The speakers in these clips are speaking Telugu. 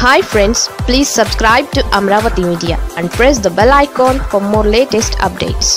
hi friends please subscribe to Amaravati media and press the bell icon for more latest updates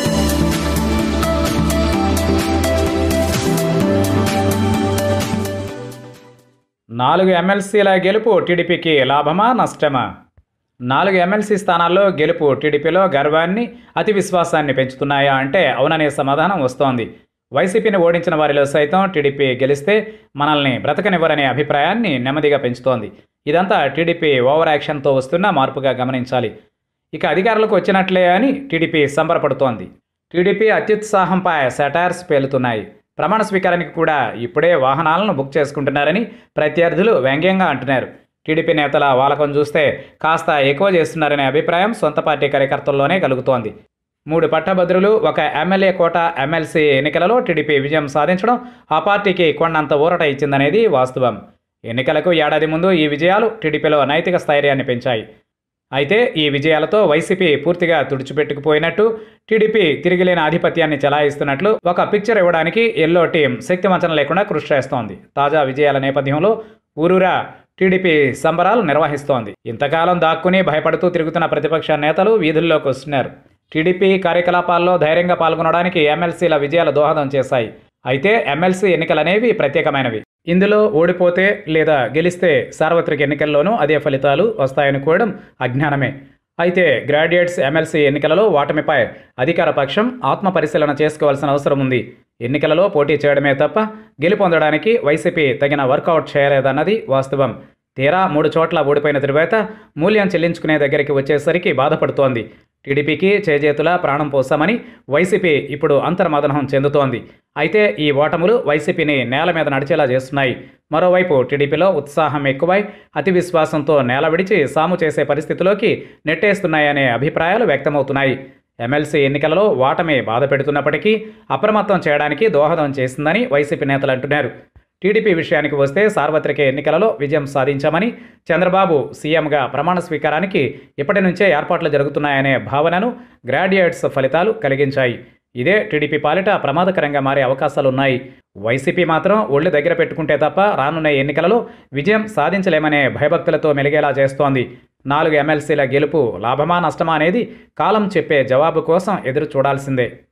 నాలుగు ఎమ్మెల్సీల గెలుపు టీడీపీకి లాభమా నష్టమా నాలుగు ఎమ్మెల్సీ స్థానాల్లో గెలుపు టీడీపీలో గర్వాన్ని అతి విశ్వాసాన్ని పెంచుతున్నాయా అంటే అవుననే సమాధానం వస్తోంది వైసీపీని ఓడించిన వారిలో సైతం టీడీపీ గెలిస్తే మనల్ని బ్రతకనివ్వరనే అభిప్రాయాన్ని నెమ్మదిగా పెంచుతోంది ఇదంతా టీడీపీ ఓవర్ యాక్షన్తో వస్తున్న మార్పుగా గమనించాలి ఇక అధికారులకు వచ్చినట్లే అని టీడీపీ సంబరపడుతోంది టీడీపీ అత్యుత్సాహంపై సెటార్స్ పేలుతున్నాయి ప్రమాణ స్వీకారానికి కూడా ఇప్పుడే వాహనాలను బుక్ చేసుకుంటున్నారని ప్రత్యర్థులు వ్యంగ్యంగా అంటున్నారు టీడీపీ నేతల వాలకం చూస్తే కాస్త ఎక్కువ చేస్తున్నారనే అభిప్రాయం సొంత పార్టీ కార్యకర్తల్లోనే కలుగుతోంది మూడు పట్టభద్రులు ఒక ఎమ్మెల్యే కోట ఎమ్మెల్సీ ఎన్నికలలో టీడీపీ విజయం సాధించడం ఆ పార్టీకి కొండంత ఊరట ఇచ్చిందనేది వాస్తవం ఎన్నికలకు ఏడాది ముందు ఈ విజయాలు టీడీపీలో నైతిక స్థైర్యాన్ని పెంచాయి అయితే ఈ విజయాలతో వైసీపీ పూర్తిగా తుడిచిపెట్టుకుపోయినట్టు టీడీపీ తిరిగిలేని ఆధిపత్యాన్ని చెలాయిస్తున్నట్లు ఒక పిక్చర్ ఇవ్వడానికి ఎల్లో టీం శక్తివంచన లేకుండా కృషి చేస్తోంది తాజా విజయాల నేపథ్యంలో ఊరూరా టీడీపీ సంబరాలు నిర్వహిస్తోంది ఇంతకాలం దాక్కుని భయపడుతూ తిరుగుతున్న ప్రతిపక్ష నేతలు వీధుల్లోకి వస్తున్నారు టీడీపీ కార్యకలాపాల్లో ధైర్యంగా పాల్గొనడానికి ఎమ్మెల్సీల విజయాలు దోహదం చేశాయి అయితే ఎమ్మెల్సీ ఎన్నికలనేవి ప్రత్యేకమైనవి ఇందులో ఓడిపోతే లేదా గెలిస్తే సార్వత్రిక ఎన్నికల్లోనూ అదే ఫలితాలు వస్తాయనుకోవడం అజ్ఞానమే అయితే గ్రాడ్యుయేట్స్ ఎమ్మెల్సీ ఎన్నికలలో ఓటమిపై అధికార పక్షం ఆత్మ పరిశీలన చేసుకోవాల్సిన అవసరం ఉంది ఎన్నికలలో పోటీ చేయడమే తప్ప గెలుపొందడానికి వైసీపీ తగిన వర్కౌట్ చేయలేదన్నది వాస్తవం తీరా మూడు చోట్ల ఓడిపోయిన తరువాత మూల్యం చెల్లించుకునే దగ్గరికి వచ్చేసరికి బాధపడుతోంది టీడీపీకి చేజేతుల ప్రాణం పోసామని వైసీపీ ఇప్పుడు అంతర్మదనం చెందుతోంది అయితే ఈ ఓటములు వైసీపీని నేల మీద నడిచేలా చేస్తున్నాయి మరోవైపు టీడీపీలో ఉత్సాహం ఎక్కువై అతి విశ్వాసంతో నేల విడిచి సాము చేసే పరిస్థితిలోకి నెట్టేస్తున్నాయనే అభిప్రాయాలు వ్యక్తమవుతున్నాయి ఎమ్మెల్సీ ఎన్నికలలో ఓటమి బాధ పెడుతున్నప్పటికీ అప్రమత్తం చేయడానికి దోహదం చేసిందని వైసీపీ నేతలు అంటున్నారు టీడీపీ విషయానికి వస్తే సార్వత్రిక ఎన్నికలలో విజయం సాధించామని చంద్రబాబు సీఎంగా ప్రమాణ స్వీకారానికి ఇప్పటి నుంచే ఏర్పాట్లు జరుగుతున్నాయనే భావనను గ్రాడ్యుయేట్స్ ఫలితాలు కలిగించాయి ఇదే టీడీపీ పాలిట ప్రమాదకరంగా మారే అవకాశాలున్నాయి వైసీపీ మాత్రం ఒళ్ళు దగ్గర పెట్టుకుంటే తప్ప రానున్న ఎన్నికలలో విజయం సాధించలేమనే భయభక్తులతో మెలిగేలా చేస్తోంది నాలుగు ఎమ్మెల్సీల గెలుపు లాభమా నష్టమా అనేది కాలం చెప్పే జవాబు కోసం ఎదురు చూడాల్సిందే